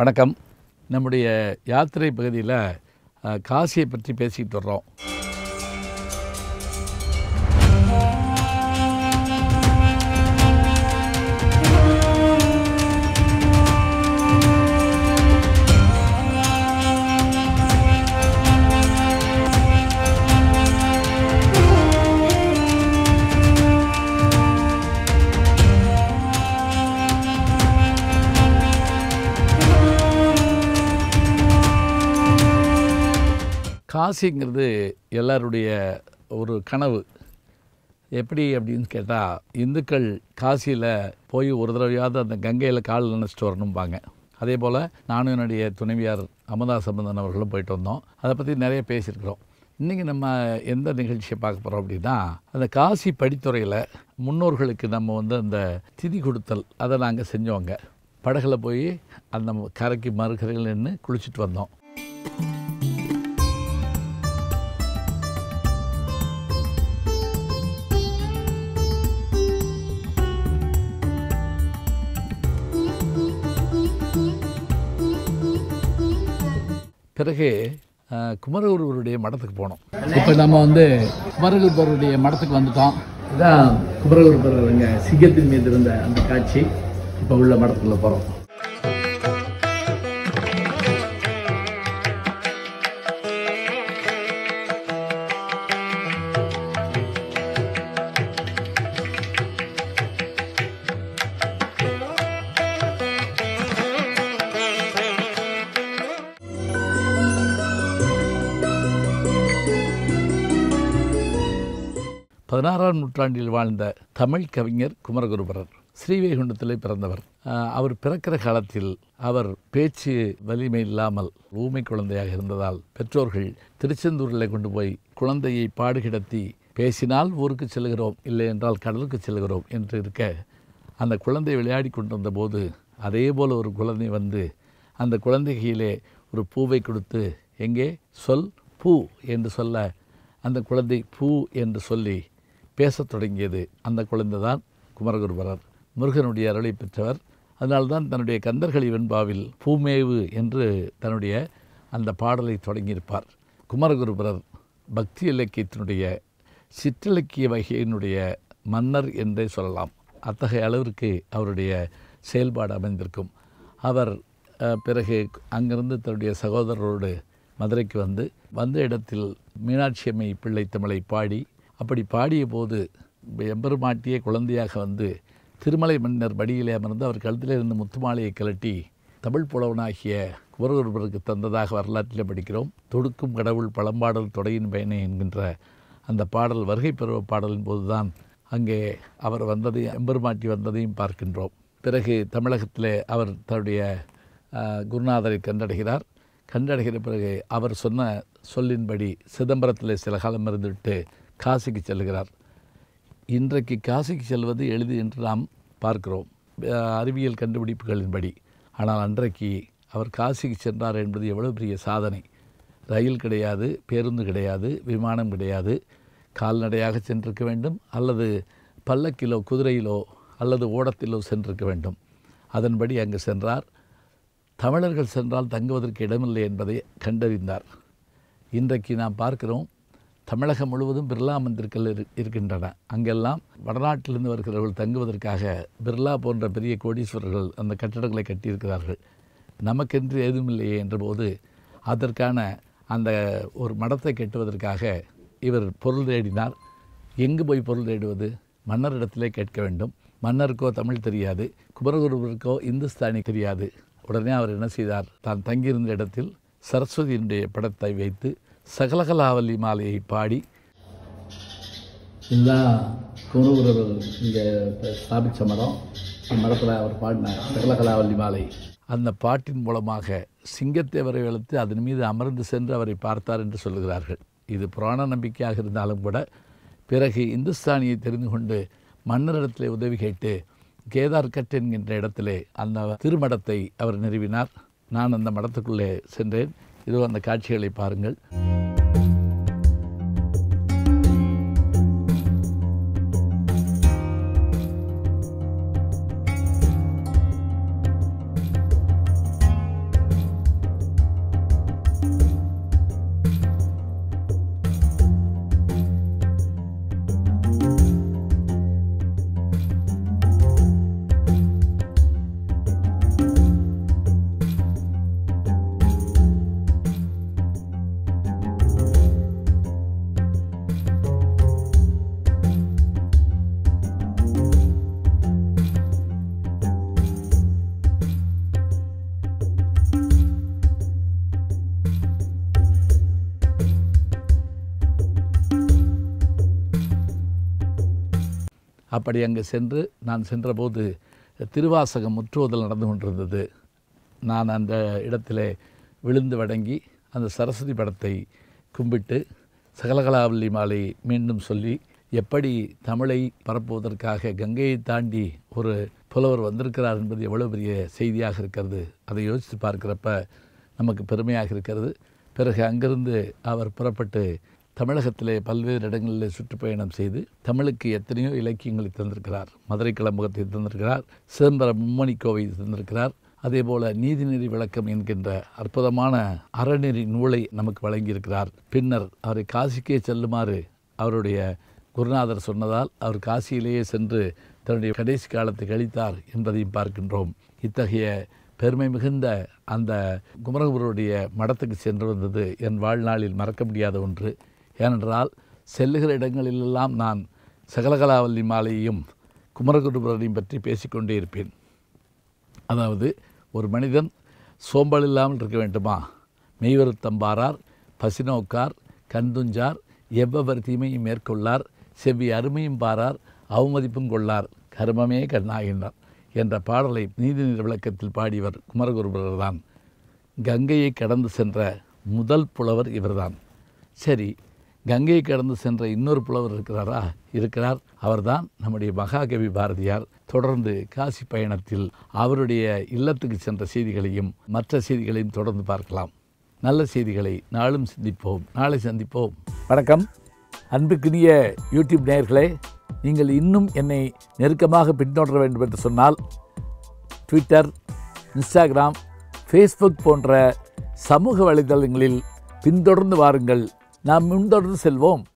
வணக்கம் நம்முடைய யாத்திரை பகுதியில் அஹ், காசியை பற்றி பேசிக்கிட்டு வர்றோம் காசிங்கிறது எல்லாருடைய ஒரு கனவு எப்படி அப்படின்னு கேட்டால் இந்துக்கள் காசியில் போய் ஒரு தடவையாவது அந்த கங்கையில் கால் நினச்சிட்டு வரணும்பாங்க அதே போல் நானும் என்னுடைய துணைவியார் அமுதா சம்பந்தன் அவர்களும் போயிட்டு வந்தோம் அதை பற்றி நிறைய பேசியிருக்கிறோம் இன்றைக்கி நம்ம எந்த நிகழ்ச்சியை பார்க்க போகிறோம் அப்படின்னா அந்த காசி படித்துறையில் முன்னோர்களுக்கு நம்ம வந்து அந்த திதி கொடுத்தல் அதை நாங்கள் செஞ்சோங்க படகுல போய் அந்த கரைக்கு மறுகரையில் நின்று குளிச்சுட்டு வந்தோம் பிறகு அஹ், குமரகுருவருடைய மடத்துக்கு போனோம் இப்போ நம்ம வந்து குமரகுருபருடைய மடத்துக்கு வந்துட்டோம் இதான் குமரகுருபருங்க சிங்கத்தின் மீது இருந்த அந்த காட்சி இப்போ உள்ள மடத்துக்குள்ள போகிறோம் பதினாறாம் நூற்றாண்டில் வாழ்ந்த தமிழ் கவிஞர் குமரகுருபரர் ஸ்ரீவைகுண்டத்தில் பிறந்தவர் ஆஹ் அவர் பிறக்கிற காலத்தில் அவர் பேச்சு வலிமை இல்லாமல் ஊமை குழந்தையாக இருந்ததால் பெற்றோர்கள் திருச்செந்தூரில் கொண்டு போய் குழந்தையை பாடு கிடத்தி பேசினால் ஊருக்கு செல்கிறோம் இல்லை என்றால் கடலுக்கு செல்கிறோம் என்று இருக்க அந்த குழந்தை விளையாடி கொண்டிருந்த போது அதே போல் ஒரு குழந்தை வந்து அந்த குழந்தை கையிலே ஒரு பூவை கொடுத்து எங்கே சொல் பூ என்று சொல்ல அந்த குழந்தை பூ என்று சொல்லி பேசத் தொடங்கியது அந்த குழந்தை தான் குமரகுருபரர் முருகனுடைய அருளை பெற்றவர் அதனால்தான் தன்னுடைய கந்தர்களி வெண்பாவில் பூமேவு என்று தன்னுடைய அந்த பாடலை தொடங்கியிருப்பார் குமரகுருபரர் பக்தி இலக்கியத்தினுடைய சிற்றிலக்கிய வகையினுடைய மன்னர் என்றே சொல்லலாம் அத்தகைய அளவிற்கு அவருடைய செயல்பாடு அமைந்திருக்கும் அவர் அஹ், பிறகு அங்கிருந்து தன்னுடைய சகோதரரோடு மதுரைக்கு வந்து வந்த இடத்தில் மீனாட்சி அம்மை பிள்ளை தமிழை பாடி அப்படி பாடிய போது எம்பெருமாட்டிய குழந்தையாக வந்து திருமலை மன்னர் படியிலே அமர்ந்து அவர் கழுத்திலே இருந்த முத்துமாலையை கழட்டி தமிழ் புலவனாகிய குமரகுருபருக்கு தந்ததாக வரலாற்றில் படிக்கிறோம் தொடுக்கும் கடவுள் பழம்பாடல் தொடையின் பயனை என்கின்ற அந்த பாடல் வருகை பருவ பாடலின் போதுதான் அங்கே அவர் வந்ததையும் எம்பெருமாட்டி வந்ததையும் பார்க்கின்றோம் பிறகு தமிழகத்திலே அவர் தன்னுடைய ஆஹ், குருநாதரை கண்டடைகிறார் கண்டடைகிற பிறகு அவர் சொன்ன சொல்லின்படி சிதம்பரத்திலே சில காலம் இருந்துவிட்டு காசிக்கு செல்கிறார் இன்றைக்கு காசிக்கு செல்வது எளிது என்று நாம் பார்க்கிறோம் அஹ் அறிவியல் கண்டுபிடிப்புகளின்படி ஆனால் அன்றைக்கு அவர் காசிக்கு சென்றார் என்பது எவ்வளவு பெரிய சாதனை ரயில் கிடையாது பேருந்து கிடையாது விமானம் கிடையாது கால்நடையாக சென்றிருக்க வேண்டும் அல்லது பல்லக்கிலோ குதிரையிலோ அல்லது ஓடத்திலோ சென்றிருக்க வேண்டும் அதன்படி அங்கு சென்றார் தமிழர்கள் சென்றால் தங்குவதற்கு இடமில்லை என்பதை கண்டறிந்தார் இன்றைக்கு நாம் பார்க்கிறோம் தமிழகம் முழுவதும் பிர்லா மந்திர்கள் இரு இருக்கின்றன அங்கெல்லாம் வடநாட்டிலிருந்து வருகிறவர்கள் தங்குவதற்காக பிர்லா போன்ற பெரிய கோடீஸ்வரர்கள் அந்த கட்டடங்களை கட்டியிருக்கிறார்கள் நமக்கென்று ஏதுமில்லையே என்றபோது அதற்கான அந்த ஒரு மடத்தை கட்டுவதற்காக இவர் பொருள் தேடினார் எங்கு போய் பொருள் தேடுவது மன்னரிடத்திலே கேட்க வேண்டும் மன்னருக்கோ தமிழ் தெரியாது குமரகுருவிற்கோ இந்துஸ்தானி தெரியாது உடனே அவர் என்ன செய்தார் தான் தங்கியிருந்த இடத்தில் சரஸ்வதியினுடைய படத்தை வைத்து சகலகலாவல்லி மாலையை பாடி இதுதான் குமரகுரு இங்கே ஸ்தாபித்த மரம் மரத்தில் அவர் பாடின சகலகலாவல்லி மாலை அந்த பாட்டின் மூலமாக சிங்கத்தை வரை வளர்த்து அதன் மீது அமர்ந்து சென்று அவரை பார்த்தார் என்று சொல்லுகிறார்கள் இது புராண நம்பிக்கையாக இருந்தாலும் கூட பிறகு இந்துஸ்தானியை தெரிந்து கொண்டு மன்னரிடத்திலே உதவி கேட்டு கேதார்கட் என்கின்ற இடத்திலே அந்த திருமடத்தை அவர் நிறுவினார் நான் அந்த மடத்துக்குள்ளே சென்றேன் இதோ அந்த காட்சிகளை பாருங்கள் அப்படி அங்கே சென்று நான் சென்றபோது திருவாசகம் முற்றுவதல் நடந்து கொண்டிருந்தது நான் அந்த இடத்திலே விழுந்து வணங்கி அந்த சரஸ்வதி படத்தை கும்பிட்டு சகலகலாவல்லி மாலை மீண்டும் சொல்லி எப்படி தமிழை பரப்புவதற்காக கங்கையை தாண்டி ஒரு புலவர் வந்திருக்கிறார் என்பது எவ்வளோ பெரிய செய்தியாக இருக்கிறது அதை யோசித்து பார்க்கிறப்ப நமக்கு பெருமையாக இருக்கிறது பிறகு அங்கிருந்து அவர் புறப்பட்டு தமிழகத்திலே பல்வேறு இடங்களில் சுற்றுப்பயணம் செய்து தமிழுக்கு எத்தனையோ இலக்கியங்களை தந்திருக்கிறார் மதுரை கிளம்பகத்தை தந்திருக்கிறார் சிதம்பரம் மும்மணி கோவை தந்திருக்கிறார் அதே போல நீதிநெறி விளக்கம் என்கின்ற அற்புதமான அறநெறி நூலை நமக்கு வழங்கியிருக்கிறார் பின்னர் அவரை காசிக்கே செல்லுமாறு அவருடைய குருநாதர் சொன்னதால் அவர் காசியிலேயே சென்று தன்னுடைய கடைசி காலத்தை கழித்தார் என்பதையும் பார்க்கின்றோம் இத்தகைய பெருமை மிகுந்த அந்த குமரகுருடைய மடத்துக்கு சென்று வந்தது என் வாழ்நாளில் மறக்க முடியாத ஒன்று ஏனென்றால் செல்லுகிற இடங்களிலெல்லாம் நான் சகலகலாவல்லி மாலையையும் குமரகுருபரனையும் பற்றி பேசிக்கொண்டே இருப்பேன் அதாவது ஒரு மனிதன் சோம்பல் இல்லாமல் இருக்க வேண்டுமா மெய்வருத்தம்பாரார் பசினோக்கார் கண்துஞ்சார் எவ்வவர் தீமையும் மேற்கொள்ளார் செவ்வி அருமையும் பாரார் அவமதிப்பும் கொள்ளார் கர்மமே கண்ணாகின்றார் என்ற பாடலை நீதிநீர் விளக்கத்தில் பாடியவர் குமரகுருபரர் தான் கங்கையை கடந்து சென்ற முதல் புலவர் இவர்தான் சரி கங்கையை கடந்து சென்ற இன்னொரு புலவர் இருக்கிறாரா இருக்கிறார் அவர்தான் நம்முடைய மகாகவி பாரதியார் தொடர்ந்து காசி பயணத்தில் அவருடைய இல்லத்துக்கு சென்ற செய்திகளையும் மற்ற செய்திகளையும் தொடர்ந்து பார்க்கலாம் நல்ல செய்திகளை நாளும் சிந்திப்போம் நாளை சந்திப்போம் வணக்கம் அன்புக்குரிய யூடியூப் நேயர்களே நீங்கள் இன்னும் என்னை நெருக்கமாக பின்தொடர வேண்டும் என்று சொன்னால் ட்விட்டர் இன்ஸ்டாகிராம் ஃபேஸ்புக் போன்ற சமூக வலைதளங்களில் பின்தொடர்ந்து வாருங்கள் நாம் முன்தொடர்ந்து செல்வோம்